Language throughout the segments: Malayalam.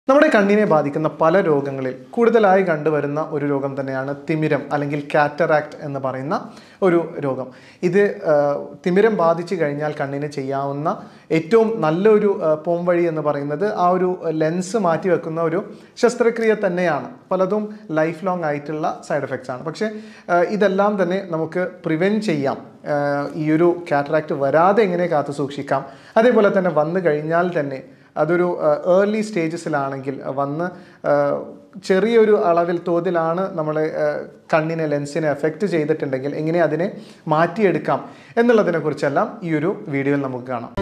നമ്മുടെ കണ്ണിനെ ബാധിക്കുന്ന പല രോഗങ്ങളിൽ കൂടുതലായി കണ്ടുവരുന്ന ഒരു രോഗം തന്നെയാണ് തിമിരം അല്ലെങ്കിൽ കാറ്ററാക്ട് എന്ന് പറയുന്ന ഒരു രോഗം ഇത് ആ, തിമിരം ബാധിച്ചു കഴിഞ്ഞാൽ കണ്ണിന് ചെയ്യാവുന്ന ഏറ്റവും നല്ലൊരു ആ, പോംവഴി എന്ന് പറയുന്നത് ആ ഒരു ലെൻസ് മാറ്റി വെക്കുന്ന ഒരു ശസ്ത്രക്രിയ തന്നെയാണ് പലതും ലൈഫ് ലോങ് ആയിട്ടുള്ള സൈഡ് എഫക്ട്സ് ആണ് പക്ഷേ ആ, ഇതെല്ലാം തന്നെ നമുക്ക് പ്രിവെൻറ്റ് ചെയ്യാം ആ, ഈ ഒരു കാറ്ററാക്ട് വരാതെ എങ്ങനെ കാത്തു സൂക്ഷിക്കാം അതേപോലെ തന്നെ വന്നു കഴിഞ്ഞാൽ തന്നെ അതൊരു ഏർലി സ്റ്റേജസിലാണെങ്കിൽ വന്ന് ആ, ചെറിയൊരു അളവിൽ തോതിലാണ് നമ്മളെ ആ, കണ്ണിനെ ലെൻസിനെ എഫക്റ്റ് ചെയ്തിട്ടുണ്ടെങ്കിൽ എങ്ങനെ അതിനെ മാറ്റിയെടുക്കാം എന്നുള്ളതിനെ കുറിച്ചെല്ലാം ഈ ഒരു വീഡിയോയിൽ നമുക്ക് കാണാം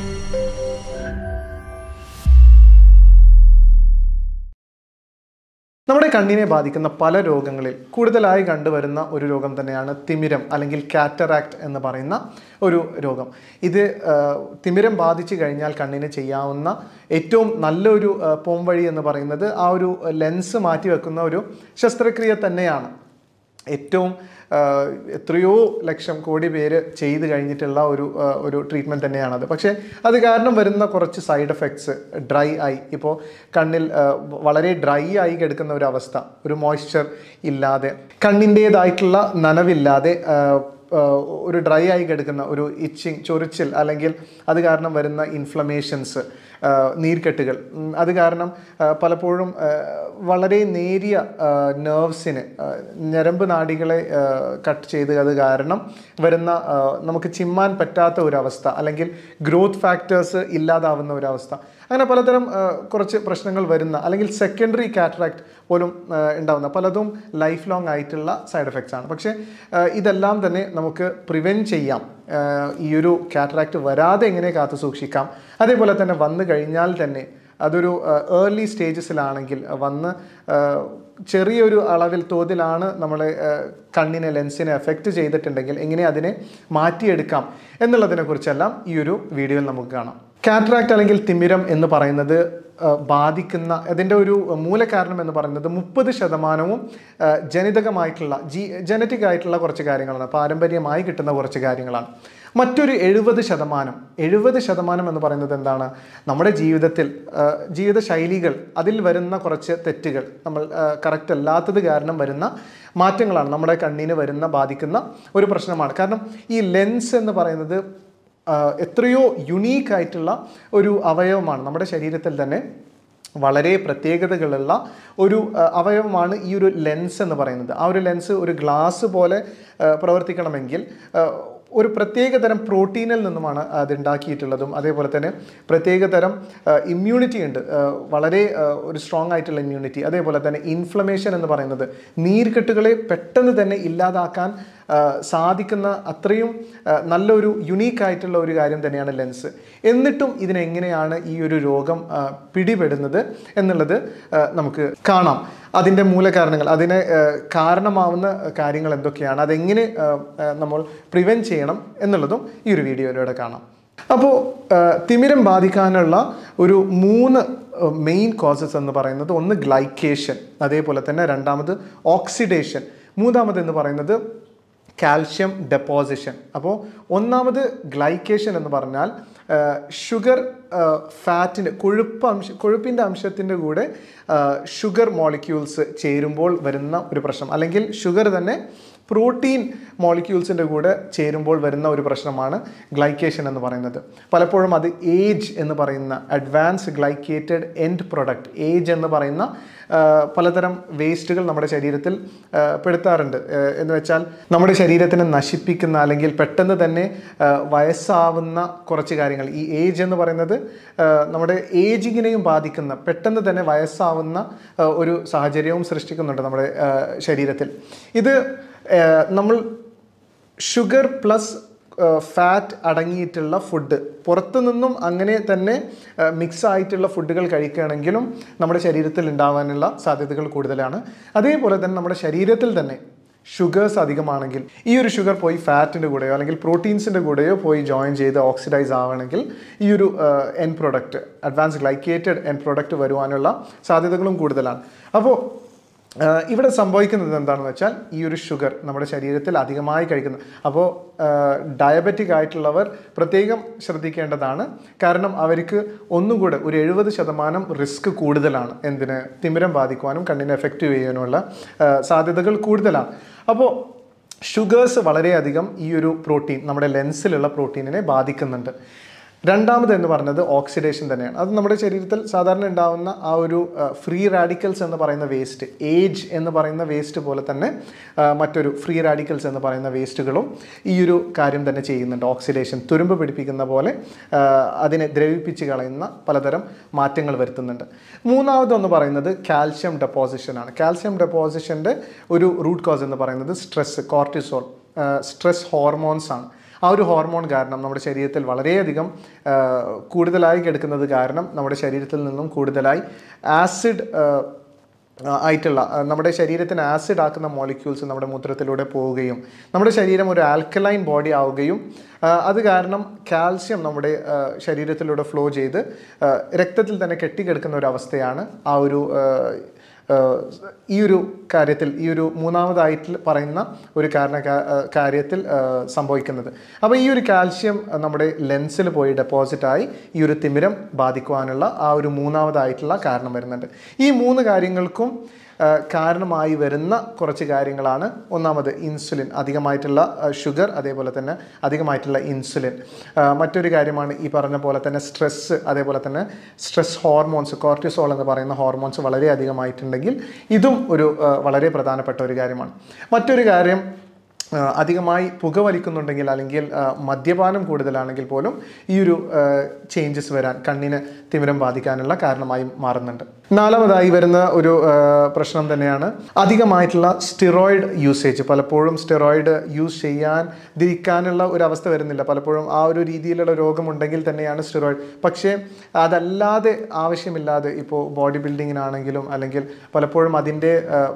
നമ്മുടെ കണ്ണിനെ ബാധിക്കുന്ന പല രോഗങ്ങളിൽ കൂടുതലായി കണ്ടുവരുന്ന ഒരു രോഗം തന്നെയാണ് തിമിരം അല്ലെങ്കിൽ കാറ്ററാക്ട് എന്ന് പറയുന്ന ഒരു രോഗം ഇത് ആ, തിമിരം ബാധിച്ചു കഴിഞ്ഞാൽ കണ്ണിന് ചെയ്യാവുന്ന ഏറ്റവും നല്ലൊരു ആ, പോംവഴി എന്ന് പറയുന്നത് ആ ഒരു ലെൻസ് മാറ്റി വെക്കുന്ന ഒരു ശസ്ത്രക്രിയ തന്നെയാണ് ഏറ്റവും ആ, എത്രയോ ലക്ഷം കോടി പേര് ചെയ്ത് കഴിഞ്ഞിട്ടുള്ള ഒരു ആ, ഒരു ട്രീറ്റ്മെൻറ്റ് തന്നെയാണത് പക്ഷേ അത് കാരണം വരുന്ന കുറച്ച് സൈഡ് എഫക്ട്സ് ഡ്രൈ ആയി ഇപ്പോൾ കണ്ണിൽ ആ, വളരെ ഡ്രൈ ആയി കിടക്കുന്ന ഒരു അവസ്ഥ ഒരു മോയ്സ്ചർ ഇല്ലാതെ കണ്ണിൻ്റേതായിട്ടുള്ള നനവില്ലാതെ ആ, ആ, ഒരു ഡ്രൈ ആയി കിടക്കുന്ന ഒരു ഇച്ചിങ് ചൊറിച്ചിൽ അല്ലെങ്കിൽ അത് കാരണം വരുന്ന ഇൻഫ്ലമേഷൻസ് നീർക്കെട്ടുകൾ ഉം, അത് കാരണം ആ, പലപ്പോഴും ആ, വളരെ നേരിയ നെർവ്സിന് ഞരമ്പ് നാഡികളെ കട്ട് ചെയ്ത് അത് കാരണം വരുന്ന ആ, നമുക്ക് ചിമ്മാൻ പറ്റാത്ത ഒരവസ്ഥ അല്ലെങ്കിൽ ഗ്രോത്ത് ഫാക്ടേഴ്സ് ഇല്ലാതാവുന്ന ഒരവസ്ഥ അങ്ങനെ പലതരം ആ, കുറച്ച് പ്രശ്നങ്ങൾ വരുന്ന അല്ലെങ്കിൽ സെക്കൻഡറി കാറ്ററാക്ട് പോലും ആ, ഉണ്ടാവുന്ന പലതും ലൈഫ് ലോങ് ആയിട്ടുള്ള സൈഡ് എഫക്ട്സ് ആണ് പക്ഷേ ആ, ഇതെല്ലാം തന്നെ നമുക്ക് പ്രിവെൻറ്റ് ചെയ്യാം ആ, ഈ ഒരു കാറ്ററാക്ട് വരാതെ എങ്ങനെ കാത്തു സൂക്ഷിക്കാം അതേപോലെ തന്നെ വന്നു കഴിഞ്ഞാൽ തന്നെ അതൊരു ഏർലി സ്റ്റേജസിലാണെങ്കിൽ വന്ന് ആ, ചെറിയൊരു അളവിൽ തോതിലാണ് നമ്മളെ ആ, കണ്ണിനെ ലെൻസിനെ എഫക്റ്റ് ചെയ്തിട്ടുണ്ടെങ്കിൽ എങ്ങനെ അതിനെ മാറ്റിയെടുക്കാം എന്നുള്ളതിനെ കുറിച്ചെല്ലാം ഈ ഒരു വീഡിയോയിൽ നമുക്ക് കാണാം കാറ്ററാക്ട് അല്ലെങ്കിൽ തിമിരം എന്ന് പറയുന്നത് ആ, ബാധിക്കുന്ന അതിൻ്റെ ഒരു മൂലകാരണം എന്ന് പറയുന്നത് മുപ്പത് ശതമാനവും ആ, ജനിതകമായിട്ടുള്ള ജി ജനറ്റിക് ആയിട്ടുള്ള കുറച്ച് കാര്യങ്ങളാണ് പാരമ്പര്യമായി കിട്ടുന്ന കുറച്ച് കാര്യങ്ങളാണ് മറ്റൊരു എഴുപത് ശതമാനം എഴുപത് ശതമാനം എന്ന് പറയുന്നത് എന്താണ് നമ്മുടെ ജീവിതത്തിൽ ആ, ജീവിത ശൈലികൾ അതിൽ വരുന്ന കുറച്ച് തെറ്റുകൾ നമ്മൾ കറക്റ്റ് അല്ലാത്തത് കാരണം വരുന്ന മാറ്റങ്ങളാണ് നമ്മുടെ കണ്ണിന് വരുന്ന ബാധിക്കുന്ന ഒരു പ്രശ്നമാണ് കാരണം ഈ ലെൻസ് എന്ന് പറയുന്നത് ആ, എത്രയോ യുണീക്ക് ആയിട്ടുള്ള ഒരു അവയവമാണ് നമ്മുടെ ശരീരത്തിൽ തന്നെ വളരെ പ്രത്യേകതകളുള്ള ഒരു ആ, അവയവമാണ് ഈ ഒരു ലെൻസ് എന്ന് പറയുന്നത് ആ ഒരു ലെൻസ് ഒരു ഗ്ലാസ് പോലെ ആ, പ്രവർത്തിക്കണമെങ്കിൽ ആ, ഒരു പ്രത്യേകതരം പ്രോട്ടീനിൽ നിന്നുമാണ് അത് ഉണ്ടാക്കിയിട്ടുള്ളതും അതേപോലെ തന്നെ പ്രത്യേകതരം ഇമ്മ്യൂണിറ്റി ഉണ്ട് ആ, വളരെ ആ, ഒരു സ്ട്രോങ് ആയിട്ടുള്ള ഇമ്മ്യൂണിറ്റി അതേപോലെ തന്നെ ഇൻഫ്ലമേഷൻ എന്ന് പറയുന്നത് നീർക്കെട്ടുകളെ പെട്ടെന്ന് തന്നെ ഇല്ലാതാക്കാൻ ആ, സാധിക്കുന്ന അത്രയും ആ, നല്ലൊരു യുണീക്ക് ആയിട്ടുള്ള ഒരു കാര്യം തന്നെയാണ് ലെൻസ് എന്നിട്ടും ഇതിനെങ്ങനെയാണ് ഈ ഒരു രോഗം ആ, പിടിപെടുന്നത് എന്നുള്ളത് ആ, നമുക്ക് കാണാം അതിൻ്റെ മൂലകാരണങ്ങൾ അതിന് ആ, കാരണമാവുന്ന കാര്യങ്ങൾ എന്തൊക്കെയാണ് അതെങ്ങനെ ആ, ആ, നമ്മൾ പ്രിവെൻറ്റ് ചെയ്യണം എന്നുള്ളതും ഈ ഒരു വീഡിയോയിലൂടെ കാണാം അപ്പോൾ തിമിരം ബാധിക്കാനുള്ള ഒരു മൂന്ന് മെയിൻ കോസസ് എന്ന് പറയുന്നത് ഒന്ന് ഗ്ലൈക്കേഷൻ അതേപോലെ തന്നെ രണ്ടാമത് ഓക്സിഡേഷൻ മൂന്നാമത് എന്ന് പറയുന്നത് കാൽഷ്യം ഡെപ്പോസിഷൻ അപ്പോൾ ഒന്നാമത് ഗ്ലൈക്കേഷൻ എന്ന് പറഞ്ഞാൽ ഷുഗർ ഫാറ്റിൻ്റെ കൊഴുപ്പ് അംശ കൊഴുപ്പിൻ്റെ അംശത്തിൻ്റെ കൂടെ ഷുഗർ മോളിക്യൂൾസ് ചേരുമ്പോൾ വരുന്ന ഒരു പ്രശ്നം അല്ലെങ്കിൽ ഷുഗർ തന്നെ പ്രോട്ടീൻ മോളിക്യൂൾസിൻ്റെ കൂടെ ചേരുമ്പോൾ വരുന്ന ഒരു പ്രശ്നമാണ് ഗ്ലൈക്കേഷൻ എന്ന് പറയുന്നത് പലപ്പോഴും അത് ഏജ് എന്ന് പറയുന്ന advance glycated end product AGE എന്ന് പറയുന്ന ആ, പലതരം വേസ്റ്റുകൾ നമ്മുടെ ശരീരത്തിൽ ആ, പെടുത്താറുണ്ട് ആ, എന്ന് വെച്ചാൽ നമ്മുടെ ശരീരത്തിനെ നശിപ്പിക്കുന്ന അല്ലെങ്കിൽ പെട്ടെന്ന് തന്നെ ആ, വയസ്സാവുന്ന കുറച്ച് കാര്യങ്ങൾ ഈ ഏജ് എന്ന് പറയുന്നത് ആ, നമ്മുടെ ഏജിങ്ങിനെയും ബാധിക്കുന്ന പെട്ടെന്ന് തന്നെ വയസ്സാവുന്ന ആ, ഒരു സാഹചര്യവും സൃഷ്ടിക്കുന്നുണ്ട് നമ്മുടെ ആ, ശരീരത്തിൽ ഇത് ആ, നമ്മൾ ഷുഗർ പ്ലസ് ഫാറ്റ് അടങ്ങിയിട്ടുള്ള ഫുഡ് പുറത്തു നിന്നും അങ്ങനെ തന്നെ മിക്സ് ആയിട്ടുള്ള ഫുഡുകൾ കഴിക്കുകയാണെങ്കിലും നമ്മുടെ ശരീരത്തിൽ ഉണ്ടാവാനുള്ള സാധ്യതകൾ കൂടുതലാണ് അതേപോലെ തന്നെ നമ്മുടെ ശരീരത്തിൽ തന്നെ ഷുഗേഴ്സ് അധികമാണെങ്കിൽ ഈ ഒരു ഷുഗർ പോയി ഫാറ്റിൻ്റെ കൂടെയോ അല്ലെങ്കിൽ പ്രോട്ടീൻസിൻ്റെ കൂടെയോ പോയി ജോയിൻ ചെയ്ത് ഓക്സിഡൈസ് ആവണമെങ്കിൽ ഈ ഒരു end product advance glycated end product വരുവാനുള്ള സാധ്യതകളും കൂടുതലാണ് അപ്പോൾ ആഹ് ഇവിടെ സംഭവിക്കുന്നത് എന്താണെന്ന് വെച്ചാൽ ഈ ഒരു ഷുഗർ നമ്മുടെ ശരീരത്തിൽ അധികമായി കഴിക്കുന്നു അപ്പോൾ ഡയബറ്റിക് ആയിട്ടുള്ളവർ പ്രത്യേകം ശ്രദ്ധിക്കേണ്ടതാണ് കാരണം അവർക്ക് ഒന്നുകൂടെ ഒരു എഴുപത് ശതമാനം റിസ്ക് കൂടുതലാണ് എന്തിന് തിമിരം ബാധിക്കുവാനും കണ്ണിനെ എഫക്റ്റ് ചെയ്യാനുമുള്ള ആഹ് സാധ്യതകൾ കൂടുതലാണ് അപ്പോൾ ഷുഗേഴ്സ് വളരെയധികം ഈ ഒരു പ്രോട്ടീൻ നമ്മുടെ ലെൻസിലുള്ള പ്രോട്ടീനിനെ ബാധിക്കുന്നുണ്ട് രണ്ടാമത് എന്ന് പറഞ്ഞത് ഓക്സിഡേഷൻ തന്നെയാണ് അത് നമ്മുടെ ശരീരത്തിൽ സാധാരണ ഉണ്ടാവുന്ന ആ ഒരു ഫ്രീ റാഡിക്കൽസ് എന്ന് പറയുന്ന വേസ്റ്റ് ഏജ് എന്ന് പറയുന്ന വേസ്റ്റ് പോലെ തന്നെ ആ, മറ്റൊരു ഫ്രീ റാഡിക്കൽസ് എന്ന് പറയുന്ന വേസ്റ്റുകളും ഈ ഒരു കാര്യം തന്നെ ചെയ്യുന്നുണ്ട് ഓക്സിഡേഷൻ തുരുമ്പ് പിടിപ്പിക്കുന്ന പോലെ ആ, അതിനെ ദ്രവിപ്പിച്ച് കളയുന്ന പലതരം മാറ്റങ്ങൾ വരുത്തുന്നുണ്ട് മൂന്നാമതെന്ന് പറയുന്നത് കാൽഷ്യം ഡെപ്പോസിഷനാണ് കാൽഷ്യം ഡെപ്പോസിഷൻ്റെ ഒരു റൂട്ട് കോസ് എന്ന് പറയുന്നത് സ്ട്രെസ് കോർട്ടിസോൾ സ്ട്രെസ് ഹോർമോൺസ് ആണ് ആ ഒരു ഹോർമോൺ കാരണം നമ്മുടെ ശരീരത്തിൽ വളരെയധികം ആ, കൂടുതലായി കിടക്കുന്നത് കാരണം നമ്മുടെ ശരീരത്തിൽ നിന്നും കൂടുതലായി ആസിഡ് ആയിട്ടുള്ള ആ, നമ്മുടെ ശരീരത്തിന് ആസിഡ് ആക്കുന്ന മോളിക്യൂൾസ് നമ്മുടെ മൂത്രത്തിലൂടെ പോവുകയും നമ്മുടെ ശരീരം ഒരു ആൽക്കലൈൻ ബോഡി ആവുകയും ആ, അത് കാരണം കാൽസ്യം നമ്മുടെ ആ, ശരീരത്തിലൂടെ ഫ്ലോ ചെയ്ത് ആ, രക്തത്തിൽ തന്നെ കെട്ടിക്കിടക്കുന്ന ഒരു അവസ്ഥയാണ് ആ ഒരു ആ, ആഹ് ഈ ഒരു കാര്യത്തിൽ ഈ ഒരു മൂന്നാമതായിട്ട് പറയുന്ന ഒരു കാരണ കാ- ആഹ് കാര്യത്തിൽ ആഹ് സംഭവിക്കുന്നത് അപ്പോൾ ഈ ഒരു കാൽഷ്യം നമ്മുടെ ലെൻസിൽ പോയി ഡെപ്പോസിറ്റായി ഈ ഒരു തിമിരം ബാധിക്കുവാനുള്ള ആ ഒരു മൂന്നാമതായിട്ടുള്ള കാരണം വരുന്നുണ്ട് ഈ മൂന്ന് കാര്യങ്ങൾക്കും ആഹ് കാരണമായി വരുന്ന കുറച്ച് കാര്യങ്ങളാണ് ഒന്നാമത് ഇൻസുലിൻ അധികമായിട്ടുള്ള ഷുഗർ അതേപോലെ തന്നെ അധികമായിട്ടുള്ള ഇൻസുലിൻ ആഹ് മറ്റൊരു കാര്യമാണ് ഈ പറഞ്ഞ പോലെ തന്നെ സ്ട്രെസ്സ് അതേപോലെ തന്നെ സ്ട്രെസ് ഹോർമോൺസ് കോർട്ടിസോൾ എന്ന് പറയുന്ന ഹോർമോൺസ് വളരെ അധികമായിട്ടുണ്ടെങ്കിൽ ഇതും ഒരു ആഹ് വളരെ പ്രധാനപ്പെട്ട ഒരു കാര്യമാണ് മറ്റൊരു കാര്യം ആ, അധികമായി പുകവലിക്കുന്നുണ്ടെങ്കിൽ അല്ലെങ്കിൽ ആ, മദ്യപാനം കൂടുതലാണെങ്കിൽ പോലും ഈ ഒരു ചേഞ്ചസ് വരാൻ കണ്ണിന് തിമിരം ബാധിക്കാനുള്ള കാരണമായി മാറുന്നുണ്ട് നാലാമതായി വരുന്ന ഒരു ആ, പ്രശ്നം തന്നെയാണ് അധികമായിട്ടുള്ള സ്റ്റിറോയിഡ് യൂസേജ് പലപ്പോഴും സ്റ്റിറോയിഡ് യൂസ് ചെയ്യാതിരിക്കാനുള്ള ഒരു അവസ്ഥ വരുന്നില്ല പലപ്പോഴും ആ ഒരു രീതിയിലുള്ള രോഗമുണ്ടെങ്കിൽ തന്നെയാണ് സ്റ്റിറോയിഡ് പക്ഷേ അതല്ലാതെ ആവശ്യമില്ലാതെ ഇപ്പോൾ ബോഡി ബിൽഡിങ്ങിനാണെങ്കിലും അല്ലെങ്കിൽ പലപ്പോഴും അതിൻ്റെ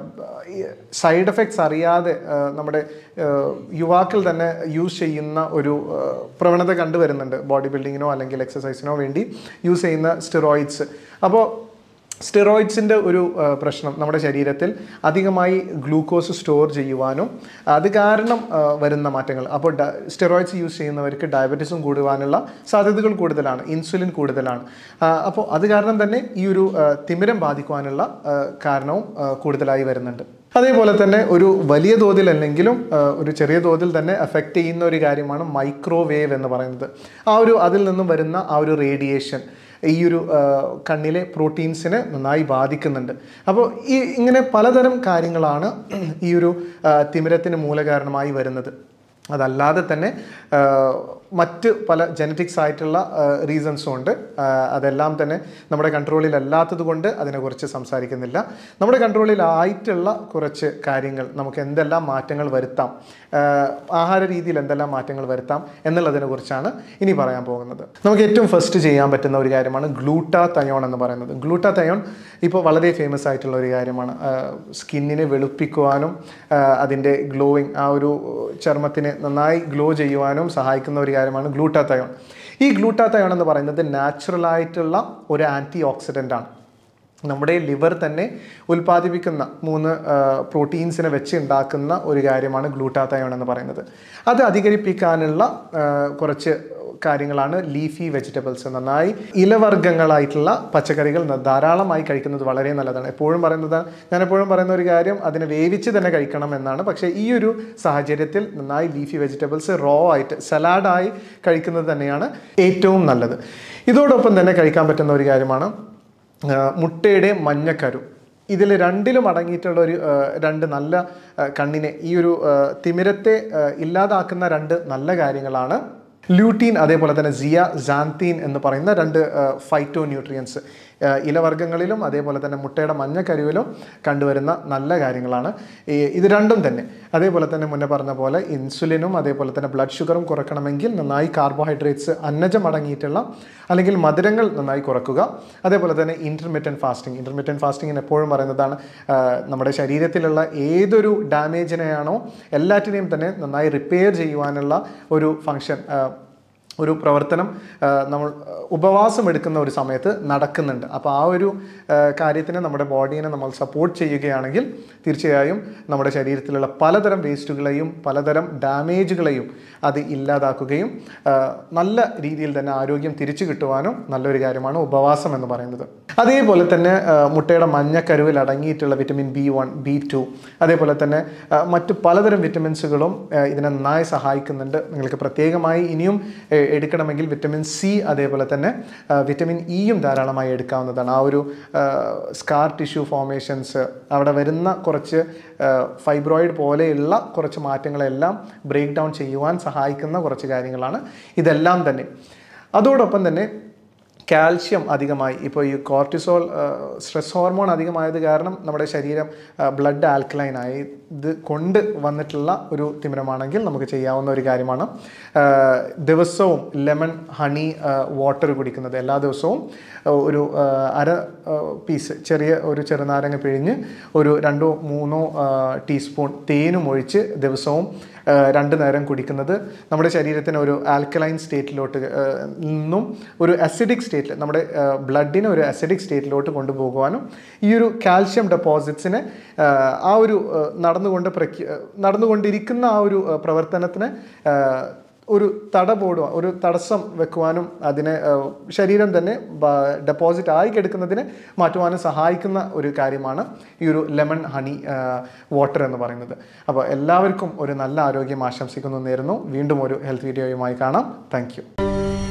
സൈഡ് എഫക്ട്സ് അറിയാതെ ആ, നമ്മുടെ ആ, യുവാക്കൾ തന്നെ യൂസ് ചെയ്യുന്ന ഒരു ആ, പ്രവണത കണ്ടുവരുന്നുണ്ട് ബോഡി ബിൽഡിങ്ങിനോ അല്ലെങ്കിൽ എക്സസൈസിനോ വേണ്ടി യൂസ് ചെയ്യുന്ന സ്റ്റിറോയിഡ്സ് അപ്പോൾ സ്റ്റിറോയിഡ്സിൻ്റെ ഒരു ആ, പ്രശ്നം നമ്മുടെ ശരീരത്തിൽ അധികമായി ഗ്ലൂക്കോസ് സ്റ്റോർ ചെയ്യുവാനും അത് കാരണം ആ, വരുന്ന മാറ്റങ്ങൾ അപ്പോൾ ഡ സ്റ്റിറോയിഡ്സ് യൂസ് ചെയ്യുന്നവർക്ക് ഡയബറ്റീസും കൂടുവാനുള്ള സാധ്യതകൾ കൂടുതലാണ് ഇൻസുലിൻ കൂടുതലാണ് ആ, അപ്പോൾ അത് കാരണം തന്നെ ഈ ഒരു ആ, തിമിരം ബാധിക്കുവാനുള്ള ആ, കാരണവും ആ, കൂടുതലായി വരുന്നുണ്ട് അതേപോലെ തന്നെ ഒരു വലിയ തോതിൽ അല്ലെങ്കിലും ആ, ഒരു ചെറിയ തോതിൽ തന്നെ എഫക്റ്റ് ചെയ്യുന്ന ഒരു കാര്യമാണ് മൈക്രോവേവ് എന്ന് പറയുന്നത് ആ ഒരു അതിൽ നിന്നും വരുന്ന ആ ഒരു റേഡിയേഷൻ ഈ ഒരു ആ, കണ്ണിലെ പ്രോട്ടീൻസിനെ നന്നായി ബാധിക്കുന്നുണ്ട് അപ്പോൾ ഈ ഇങ്ങനെ പലതരം കാര്യങ്ങളാണ് ഈ ഒരു ആ, തിമിരത്തിന് മൂലകാരണമായി വരുന്നത് അതല്ലാതെ തന്നെ ആ, മറ്റ് പല ജനറ്റിക്സ് ആയിട്ടുള്ള റീസൺസും ഉണ്ട് ആ, അതെല്ലാം തന്നെ നമ്മുടെ കൺട്രോളിൽ അല്ലാത്തത് കൊണ്ട് അതിനെക്കുറിച്ച് സംസാരിക്കുന്നില്ല നമ്മുടെ കൺട്രോളിലായിട്ടുള്ള കുറച്ച് കാര്യങ്ങൾ നമുക്ക് എന്തെല്ലാം മാറ്റങ്ങൾ വരുത്താം ആ, ആഹാര രീതിയിൽ എന്തെല്ലാം മാറ്റങ്ങൾ വരുത്താം എന്നുള്ളതിനെ കുറിച്ചാണ് ഇനി പറയാൻ പോകുന്നത് നമുക്ക് ഏറ്റവും ഫസ്റ്റ് ചെയ്യാൻ പറ്റുന്ന ഒരു കാര്യമാണ് ഗ്ലൂട്ടാ തയോൺ എന്ന് പറയുന്നത് ഗ്ലൂട്ടാ തയോൺ ഇപ്പോൾ വളരെ ഫേമസ് ആയിട്ടുള്ള ഒരു കാര്യമാണ് സ്കിന്നിനെ വെളുപ്പിക്കുവാനും ആ, അതിൻ്റെ ഗ്ലോയിങ് ആ ഒരു ചർമ്മത്തിനെ നന്നായി ഗ്ലോ ചെയ്യുവാനും സഹായിക്കുന്ന ഒരു കാര്യമാണ് ഗ്ലൂട്ടാത്തയോൺ ഈ ഗ്ലൂട്ടാത്തയോൺ എന്ന് പറയുന്നത് നാച്ചുറൽ ആയിട്ടുള്ള ഒരു ആൻറ്റി ഓക്സിഡൻ്റ് ആണ് നമ്മുടെ ലിവർ തന്നെ ഉൽപ്പാദിപ്പിക്കുന്ന മൂന്ന് പ്രോട്ടീൻസിനെ വെച്ച് ഉണ്ടാക്കുന്ന ഒരു കാര്യമാണ് ഗ്ലൂട്ടാത്തയോൺ എന്ന് പറയുന്നത് അത് അധികരിപ്പിക്കാനുള്ള ആ, കുറച്ച് കാര്യങ്ങളാണ് ലീഫി വെജിറ്റബിൾസ് നന്നായി ഇലവർഗ്ഗങ്ങളായിട്ടുള്ള പച്ചക്കറികൾ ന- ധാരാളമായി കഴിക്കുന്നത് വളരെ നല്ലതാണ് എപ്പോഴും പറയുന്നത് ഞാൻ എപ്പോഴും പറയുന്ന ഒരു കാര്യം അതിനെ വേവിച്ച് തന്നെ കഴിക്കണം എന്നാണ് പക്ഷേ ഈ ഒരു സാഹചര്യത്തിൽ നന്നായി ലീഫി വെജിറ്റബിൾസ് റോ ആയിട്ട് സലാഡായി കഴിക്കുന്നത് തന്നെയാണ് ഏറ്റവും നല്ലത് ഇതോടൊപ്പം തന്നെ കഴിക്കാൻ പറ്റുന്ന ഒരു കാര്യമാണ് ആ, മുട്ടയുടെ മഞ്ഞക്കരു ഇതിൽ രണ്ടിലും അടങ്ങിയിട്ടുള്ള ഒരു ആ, രണ്ട് നല്ല ആ, കണ്ണിനെ ഈ ഒരു ആ, തിമിരത്തെ ആ, ഇല്ലാതാക്കുന്ന രണ്ട് നല്ല കാര്യങ്ങളാണ് ല്യൂട്ടീൻ അതേപോലെ തന്നെ സിയ സാന്തീൻ എന്ന് പറയുന്ന രണ്ട് ഫൈറ്റോ ന്യൂട്രിയൻസ് ഇലവർഗ്ഗങ്ങളിലും അതേപോലെ തന്നെ മുട്ടയുടെ മഞ്ഞക്കരുവിലും കണ്ടുവരുന്ന നല്ല കാര്യങ്ങളാണ് ഈ ഇത് രണ്ടും തന്നെ അതേപോലെ തന്നെ മുന്നേ പറഞ്ഞ പോലെ ഇൻസുലിനും അതേപോലെ തന്നെ ബ്ലഡ് ഷുഗറും കുറക്കണമെങ്കിൽ നന്നായി കാർബോഹൈഡ്രേറ്റ്സ് അന്നജം അടങ്ങിയിട്ടുള്ള അല്ലെങ്കിൽ മധുരങ്ങൾ നന്നായി കുറക്കുക അതേപോലെ തന്നെ ഇൻ്റർമീഡിയൻ ഫാസ്റ്റിംഗ് ഇൻ്റർമീഡിയൻ ഫാസ്റ്റിംഗിന് എപ്പോഴും പറയുന്നതാണ് ആ, നമ്മുടെ ശരീരത്തിലുള്ള ഏതൊരു ഡാമേജിനെയാണോ എല്ലാറ്റിനെയും തന്നെ നന്നായി റിപ്പയർ ചെയ്യുവാനുള്ള ഒരു ഫങ്ഷൻ ഒരു പ്രവർത്തനം ആ, നമ്മൾ ആ, ഉപവാസം എടുക്കുന്ന ഒരു സമയത്ത് നടക്കുന്നുണ്ട് അപ്പോൾ ആ ഒരു ആ, കാര്യത്തിന് നമ്മുടെ ബോഡീനെ നമ്മൾ സപ്പോർട്ട് ചെയ്യുകയാണെങ്കിൽ തീർച്ചയായും നമ്മുടെ ശരീരത്തിലുള്ള പലതരം വേസ്റ്റുകളെയും പലതരം ഡാമേജുകളെയും അത് ഇല്ലാതാക്കുകയും ആ, നല്ല രീതിയിൽ തന്നെ ആരോഗ്യം തിരിച്ചു കിട്ടുവാനും നല്ലൊരു കാര്യമാണ് ഉപവാസം എന്ന് പറയുന്നത് അതേപോലെ തന്നെ ആ, മുട്ടയുടെ മഞ്ഞക്കരുവിൽ അടങ്ങിയിട്ടുള്ള vitamin B one B two അതേപോലെ തന്നെ ആ, മറ്റു പലതരം വിറ്റമിൻസുകളും ആ, ഇതിനെ നന്നായി സഹായിക്കുന്നുണ്ട് നിങ്ങൾക്ക് പ്രത്യേകമായി ഇനിയും ഏ, എടുക്കണമെങ്കിൽ വിറ്റമിൻ സി അതേപോലെ തന്നെ ആ, വിറ്റമിൻ ഇയും ധാരാളമായി എടുക്കാവുന്നതാണ് ആ ഒരു സ്കാർ ടിഷ്യൂ ഫോർമേഷൻസ് അവിടെ വരുന്ന കുറച്ച് ഫൈബ്രോയിഡ് പോലെയുള്ള കുറച്ച് മാറ്റങ്ങളെല്ലാം ബ്രേക്ക് ഡൗൺ ചെയ്യുവാൻ സഹായിക്കുന്ന കുറച്ച് കാര്യങ്ങളാണ് ഇതെല്ലാം തന്നെ അതോടൊപ്പം തന്നെ കാൽഷ്യം അധികമായി ഇപ്പോൾ ഈ കോർട്ടിസോൾ സ്ട്രെസ് ഹോർമോൺ അധികമായത് കാരണം നമ്മുടെ ശരീരം ബ്ലഡ് ആൽക്കലൈൻ ആയി ഇത് കൊണ്ട് വന്നിട്ടുള്ള ഒരു തിമിരമാണെങ്കിൽ നമുക്ക് ചെയ്യാവുന്ന ഒരു കാര്യമാണ് ആ, ദിവസവും ലെമൺ ഹണി വാട്ടർ കുടിക്കുന്നത് എല്ലാ ദിവസവും ആ, ഒരു ആ, അര പീസ് ചെറിയ ഒരു ചെറുനാരങ്ങ പിഴിഞ്ഞ് ഒരു രണ്ടോ മൂന്നോ ആ, ടീസ്പൂൺ തേനും ഒഴിച്ച് ദിവസവും ആ, രണ്ട് നേരം കുടിക്കുന്നത് നമ്മുടെ ശരീരത്തിന് ഒരു ആൽക്കലൈൻ സ്റ്റേറ്റിലോട്ട് ആ, നിന്നും ഒരു അസിഡിക് സ്റ്റേറ്റിൽ നമ്മുടെ ബ്ലഡിനെ ഒരു അസിഡിക് സ്റ്റേറ്റിലോട്ട് കൊണ്ടുപോകുവാനും ഈ ഒരു കാൽഷ്യം ഡെപ്പോസിറ്റ്സിനെ ആ, ആ ഒരു ആ, നടന്നുകൊണ്ട് പ്രഖ്യ നടന്നുകൊണ്ടിരിക്കുന്ന ആ ഒരു ആ, പ്രവർത്തനത്തിന് ആ, ഒരു തടപോടുക ഒരു തടസ്സം വെക്കുവാനും അതിനെ ആ, ശരീരം തന്നെ ഡെപ്പോസിറ്റ് ആയി കിടക്കുന്നതിനെ മാറ്റുവാനും സഹായിക്കുന്ന ഒരു കാര്യമാണ് ഈ ഒരു ലെമൺ ഹണി വാട്ടർ എന്ന് പറയുന്നത് അപ്പോൾ എല്ലാവർക്കും ഒരു നല്ല ആരോഗ്യം ആശംസിക്കുന്നു നേരുന്നു വീണ്ടും ഒരു ഹെൽത്ത് വീഡിയോയുമായി കാണാം താങ്ക്